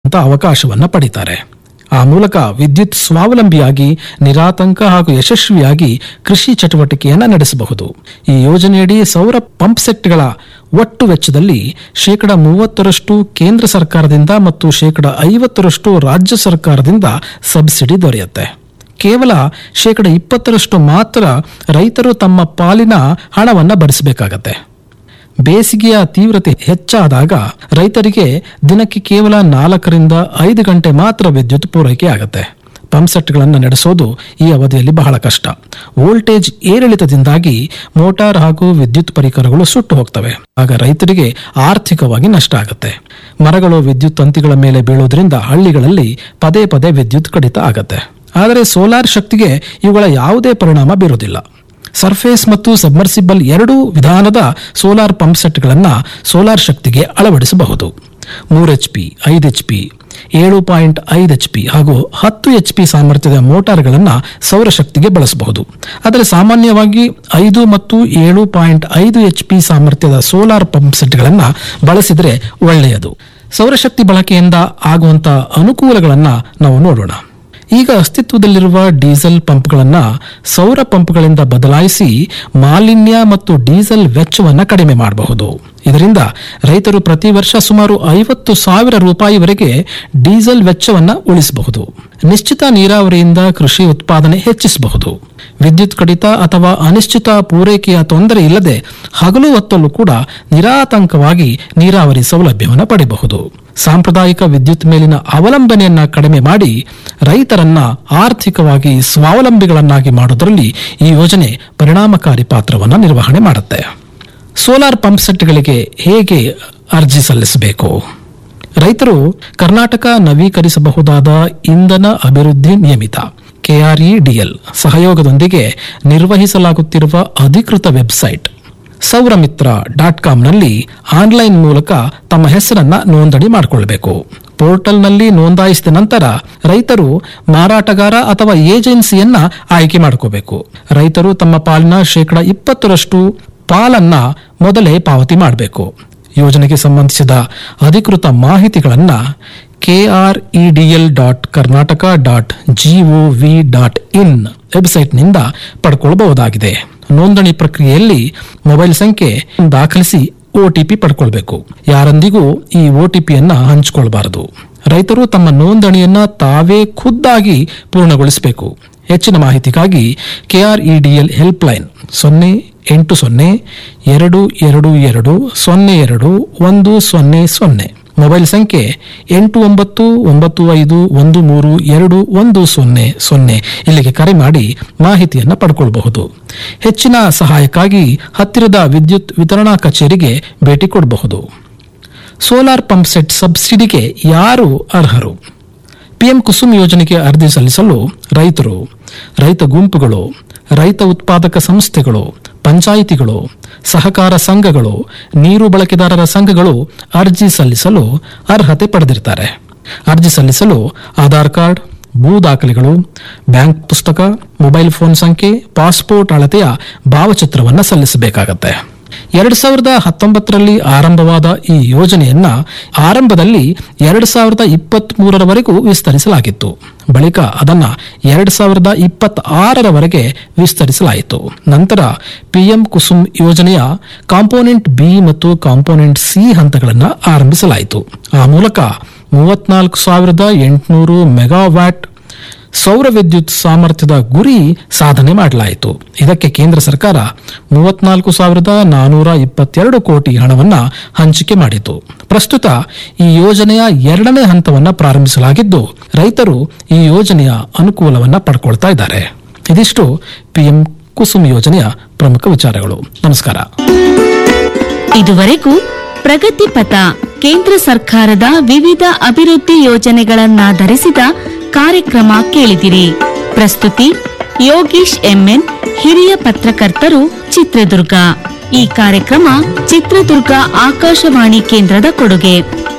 ಅಂತ ಅವಕಾಶವನ್ನ ಪಡಿತಾರೆ ಆ ಮೂಲಕ ವಿದ್ಯುತ್ ಸ್ವಾವಲಂಬಿಯಾಗಿ ನಿರಾತಂಕ ಹಾಗೂ ಯಶಸ್ವಿಯಾಗಿ ಕೃಷಿ ಚಟುವಟಿಕೆಯನ್ನು ನಡೆಸಬಹುದು ಈ ಯೋಜನೆಯಡಿ ಸೌರ ಪಂಪ್ ಸೆಟ್ಗಳ ಒಟ್ಟು ವೆಚ್ಚದಲ್ಲಿ ಶೇಕಡ ಮೂವತ್ತರಷ್ಟು ಕೇಂದ್ರ ಸರ್ಕಾರದಿಂದ ಮತ್ತು ಶೇಕಡ ಐವತ್ತರಷ್ಟು ರಾಜ್ಯ ಸರ್ಕಾರದಿಂದ ಸಬ್ಸಿಡಿ ದೊರೆಯುತ್ತೆ ಕೇವಲ ಶೇಕಡ ಇಪ್ಪತ್ತರಷ್ಟು ಮಾತ್ರ ರೈತರು ತಮ್ಮ ಪಾಲಿನ ಹಣವನ್ನು ಭರಿಸಬೇಕಾಗತ್ತೆ ಬೇಸಿಗೆಯ ತೀವ್ರತೆ ಹೆಚ್ಚಾದಾಗ ರೈತರಿಗೆ ದಿನಕ್ಕೆ ಕೇವಲ ನಾಲ್ಕರಿಂದ ಐದು ಗಂಟೆ ಮಾತ್ರ ವಿದ್ಯುತ್ ಪೂರೈಕೆ ಆಗುತ್ತೆ ಪಂಪ್ ಸೆಟ್ಗಳನ್ನು ನಡೆಸೋದು ಈ ಅವಧಿಯಲ್ಲಿ ಬಹಳ ಕಷ್ಟ ವೋಲ್ಟೇಜ್ ಏರಿಳಿತದಿಂದಾಗಿ ಮೋಟಾರ್ ಹಾಗೂ ವಿದ್ಯುತ್ ಪರಿಕರಗಳು ಸುಟ್ಟು ಹೋಗ್ತವೆ ಆಗ ರೈತರಿಗೆ ಆರ್ಥಿಕವಾಗಿ ನಷ್ಟ ಆಗುತ್ತೆ ಮರಗಳು ವಿದ್ಯುತ್ ತಂತಿಗಳ ಮೇಲೆ ಬೀಳೋದ್ರಿಂದ ಹಳ್ಳಿಗಳಲ್ಲಿ ಪದೇ ಪದೇ ವಿದ್ಯುತ್ ಕಡಿತ ಆಗತ್ತೆ ಆದರೆ ಸೋಲಾರ್ ಶಕ್ತಿಗೆ ಇವುಗಳ ಯಾವುದೇ ಪರಿಣಾಮ ಬೀರೋದಿಲ್ಲ ಸರ್ಫೇಸ್ ಮತ್ತು ಸಬ್ಮರ್ಸಿಬಲ್ ಎರಡೂ ವಿಧಾನದ ಸೋಲಾರ್ ಪಂಪ್ ಸೆಟ್ಗಳನ್ನು ಸೋಲಾರ್ ಶಕ್ತಿಗೆ ಅಳವಡಿಸಬಹುದು ಮೂರು ಎಚ್ ಪಿ ಐದು ಎಚ್ ಪಿ ಏಳು ಪಾಯಿಂಟ್ ಐದು ಎಚ್ ಪಿ ಹಾಗೂ ಹತ್ತು ಎಚ್ ಪಿ ಸಾಮರ್ಥ್ಯದ ಮೋಟಾರ್ಗಳನ್ನು ಸೌರಶಕ್ತಿಗೆ ಬಳಸಬಹುದು ಆದರೆ ಸಾಮಾನ್ಯವಾಗಿ ಐದು ಮತ್ತು ಏಳು ಪಾಯಿಂಟ್ ಐದು ಎಚ್ ಪಿ ಸಾಮರ್ಥ್ಯದ ಸೋಲಾರ್ ಪಂಪ್ ಸೆಟ್ಗಳನ್ನು ಬಳಸಿದರೆ ಒಳ್ಳೆಯದು ಸೌರಶಕ್ತಿ ಬಳಕೆಯಿಂದ ಆಗುವಂತ ಅನುಕೂಲಗಳನ್ನು ನಾವು ನೋಡೋಣ ಈಗ ಅಸ್ತಿತ್ವದಲ್ಲಿರುವ ಡೀಸೆಲ್ ಪಂಪ್ಗಳನ್ನು ಸೌರ ಪಂಪ್ಗಳಿಂದ ಬದಲಾಯಿಸಿ ಮಾಲಿನ್ಯ ಮತ್ತು ಡೀಸೆಲ್ ವೆಚ್ಚವನ್ನು ಕಡಿಮೆ ಮಾಡಬಹುದು ಇದರಿಂದ ರೈತರು ಪ್ರತಿ ವರ್ಷ ಸುಮಾರು ಐವತ್ತು ಸಾವಿರ ರೂಪಾಯಿವರೆಗೆ ಡೀಸೆಲ್ ವೆಚ್ಚವನ್ನು ಉಳಿಸಬಹುದು ನಿಶ್ಚಿತ ನೀರಾವರಿಯಿಂದ ಕೃಷಿ ಉತ್ಪಾದನೆ ಹೆಚ್ಚಿಸಬಹುದು ವಿದ್ಯುತ್ ಕಡಿತ ಅಥವಾ ಅನಿಶ್ಚಿತ ಪೂರೈಕೆಯ ತೊಂದರೆ ಇಲ್ಲದೆ ಹಗಲು ಹೊತ್ತಲ್ಲೂ ಕೂಡ ನಿರಾತಂಕವಾಗಿ ನೀರಾವರಿ ಸೌಲಭ್ಯವನ್ನು ಪಡೆಯಬಹುದು ಸಾಂಪ್ರದಾಯಿಕ ವಿದ್ಯುತ್ ಮೇಲಿನ ಅವಲಂಬನೆಯನ್ನ ಕಡಿಮೆ ಮಾಡಿ ರೈತರನ್ನ ಆರ್ಥಿಕವಾಗಿ ಸ್ವಾವಲಂಬಿಗಳನ್ನಾಗಿ ಮಾಡುವುದರಲ್ಲಿ ಈ ಯೋಜನೆ ಪರಿಣಾಮಕಾರಿ ಪಾತ್ರವನ್ನು ನಿರ್ವಹಣೆ ಮಾಡುತ್ತೆ ಸೋಲಾರ್ ಪಂಪ್ ಸೆಟ್ಗಳಿಗೆ ಹೇಗೆ ಅರ್ಜಿ ಸಲ್ಲಿಸಬೇಕು ರೈತರು ಕರ್ನಾಟಕ ನವೀಕರಿಸಬಹುದಾದ ಇಂಧನ ಅಭಿವೃದ್ಧಿ ನಿಯಮಿತ ಕೆಆರ್ಇಡಿಎಲ್ ಸಹಯೋಗದೊಂದಿಗೆ ನಿರ್ವಹಿಸಲಾಗುತ್ತಿರುವ ಅಧಿಕೃತ ವೆಬ್ಸೈಟ್ ಸೌರಮಿತ್ರ ಡಾಟ್ ಕಾಮ್ನಲ್ಲಿ ಆನ್ಲೈನ್ ಮೂಲಕ ತಮ್ಮ ಹೆಸರನ್ನ ನೋಂದಣಿ ಮಾಡಿಕೊಳ್ಬೇಕು ಪೋರ್ಟಲ್ನಲ್ಲಿ ನೋಂದಾಯಿಸಿದ ನಂತರ ರೈತರು ಮಾರಾಟಗಾರ ಅಥವಾ ಏಜೆನ್ಸಿಯನ್ನ ಆಯ್ಕೆ ಮಾಡ್ಕೋಬೇಕು ರೈತರು ತಮ್ಮ ಪಾಲಿನ ಶೇಕಡ ಇಪ್ಪತ್ತರಷ್ಟು ಪಾಲನ್ನ ಮೊದಲೇ ಪಾವತಿ ಮಾಡಬೇಕು ಯೋಜನೆಗೆ ಸಂಬಂಧಿಸಿದ ಅಧಿಕೃತ ಮಾಹಿತಿಗಳನ್ನು KREDL dot Karnataka dot GOV dot in ವೆಬ್ಸೈಟ್ನಿಂದ ಪಡ್ಕೊಳ್ಬಹುದಾಗಿದೆ ನೋಂದಣಿ ಪ್ರಕ್ರಿಯೆಯಲ್ಲಿ ಮೊಬೈಲ್ ಸಂಖ್ಯೆ ದಾಖಲಿಸಿ ಒಟಿಪಿ ಪಡ್ಕೊಳ್ಬೇಕು ಯಾರೊಂದಿಗೂ ಈ ಒಟಿಪಿಯನ್ನ ಹಂಚಿಕೊಳ್ಬಾರದು ರೈತರು ತಮ್ಮ ನೋಂದಣಿಯನ್ನ ತಾವೇ ಖುದ್ದಾಗಿ ಪೂರ್ಣಗೊಳಿಸಬೇಕು ಹೆಚ್ಚಿನ ಮಾಹಿತಿಗಾಗಿ ಕೆಆರ್ಇಡಿಎಲ್ ಹೆಲ್ಪ್ ಲೈನ್ ಸೊನ್ನೆ ಎಂಟು ಸೊನ್ನೆ ಎರಡು ಎರಡು ಎರಡು ಸೊನ್ನೆ ಎರಡು ಒಂದು ಸೊನ್ನೆ ಸೊನ್ನೆ ಮೊಬೈಲ್ ಸಂಖ್ಯೆ ಎಂಟು ಒಂಬತ್ತು ಒಂಬತ್ತು ಐದು ಒಂದು ಮೂರು ಎರಡು ಒಂದು ಸೊನ್ನೆ ಸೊನ್ನೆ ಇಲ್ಲಿಗೆ ಕರೆ ಮಾಡಿ ಮಾಹಿತಿಯನ್ನು ಪಡ್ಕೊಳ್ಬಹುದು ಹೆಚ್ಚಿನ ಸಹಾಯಕ್ಕಾಗಿ ಹತ್ತಿರದ ವಿದ್ಯುತ್ ವಿತರಣಾ ಕಚೇರಿಗೆ ಭೇಟಿ ಕೊಡಬಹುದು ಸೋಲಾರ್ ಪಂಪ್ ಸೆಟ್ ಸಬ್ಸಿಡಿಗೆ ಯಾರು ಅರ್ಹರು ಪಿಎಂ ಕುಸುಮ್ ಯೋಜನೆಗೆ ಅರ್ಜಿ ಸಲ್ಲಿಸಲು ರೈತರು ರೈತ ಗುಂಪುಗಳು ರೈತ ಉತ್ಪಾದಕ ಸಂಸ್ಥೆಗಳು ಪಂಚಾಯಿತಿಗಳು ಸಹಕಾರ ಸಂಘಗಳು ನೀರು ಬಳಕೆದಾರರ ಸಂಘಗಳು ಅರ್ಜಿ ಸಲ್ಲಿಸಲು ಅರ್ಹತೆ ಪಡೆದಿರ್ತಾರೆ ಅರ್ಜಿ ಸಲ್ಲಿಸಲು ಆಧಾರ್ ಕಾರ್ಡ್ ಭೂ ದಾಖಲೆಗಳು ಬ್ಯಾಂಕ್ ಪುಸ್ತಕ ಮೊಬೈಲ್ ಫೋನ್ ಸಂಖ್ಯೆ ಪಾಸ್ಪೋರ್ಟ್ ಅಳತೆಯ ಭಾವಚಿತ್ರವನ್ನು ಸಲ್ಲಿಸಬೇಕಾಗತ್ತೆ ಎರಡ್ ಸಾವಿರದ ಹತ್ತೊಂಬತ್ತರಲ್ಲಿ ಆರಂಭವಾದ ಈ ಯೋಜನೆಯನ್ನ ಆರಂಭದಲ್ಲಿ ಎರಡ್ ಸಾವಿರದ ಇಪ್ಪತ್ತ್ ಮೂರರವರೆಗೂ ವಿಸ್ತರಿಸಲಾಗಿತ್ತು ಬಳಿಕ ಅದನ್ನ ಎರಡ್ ಸಾವಿರದ ಇಪ್ಪತ್ತ ಆರರವರೆಗೆ ವಿಸ್ತರಿಸಲಾಯಿತು ನಂತರ ಪಿಎಂ ಕುಸುಮ್ ಯೋಜನೆಯ ಕಾಂಪೋನೆಂಟ್ ಬಿ ಮತ್ತು ಕಾಂಪೋನೆಂಟ್ ಸಿ ಹಂತಗಳನ್ನು ಆರಂಭಿಸಲಾಯಿತು ಆ ಮೂಲಕ ಮೂವತ್ನಾಲ್ಕು ಸಾವಿರದ ಎಂಟುನೂರು ಮೆಗಾವ್ಯಾಟ್ ಸೌರ ವಿದ್ಯುತ್ ಸಾಮರ್ಥ್ಯದ ಗುರಿ ಸಾಧನೆ ಮಾಡಲಾಯಿತು ಇದಕ್ಕೆ ಕೇಂದ್ರ ಸರ್ಕಾರ ಮೂವತ್ನಾಲ್ಕು ಸಾವಿರದ ನಾನೂರ ಇಪ್ಪತ್ತೆರಡು ಕೋಟಿ ಹಣವನ್ನ ಹಂಚಿಕೆ ಮಾಡಿತು ಪ್ರಸ್ತುತ ಈ ಯೋಜನೆಯ ಎರಡನೇ ಹಂತವನ್ನ ಪ್ರಾರಂಭಿಸಲಾಗಿದ್ದು ರೈತರು ಈ ಯೋಜನೆಯ ಅನುಕೂಲವನ್ನ ಪಡ್ಕೊಳ್ತಾ ಇದ್ದಾರೆ ಇದಿಷ್ಟು ಪಿಎಂ ಕುಸುಮ್ ಯೋಜನೆಯ ಪ್ರಮುಖ ವಿಚಾರಗಳು ನಮಸ್ಕಾರ ಇದುವರೆಗೂ ಪ್ರಗತಿ ಪಥ ಕೇಂದ್ರ ಸರ್ಕಾರದ ವಿವಿಧ ಅಭಿವೃದ್ಧಿ ಯೋಜನೆಗಳನ್ನಾಧರಿಸಿದ ಕಾರ್ಯಕ್ರಮ ಕೇಳಿದಿರಿ ಪ್ರಸ್ತುತಿ ಯೋಗೀಶ್ ಎಂಎನ್ ಹಿರಿಯ ಪತ್ರಕರ್ತರು ಚಿತ್ರದುರ್ಗ ಈ ಕಾರ್ಯಕ್ರಮ ಚಿತ್ರದುರ್ಗ ಆಕಾಶವಾಣಿ ಕೇಂದ್ರದ ಕೊಡುಗೆ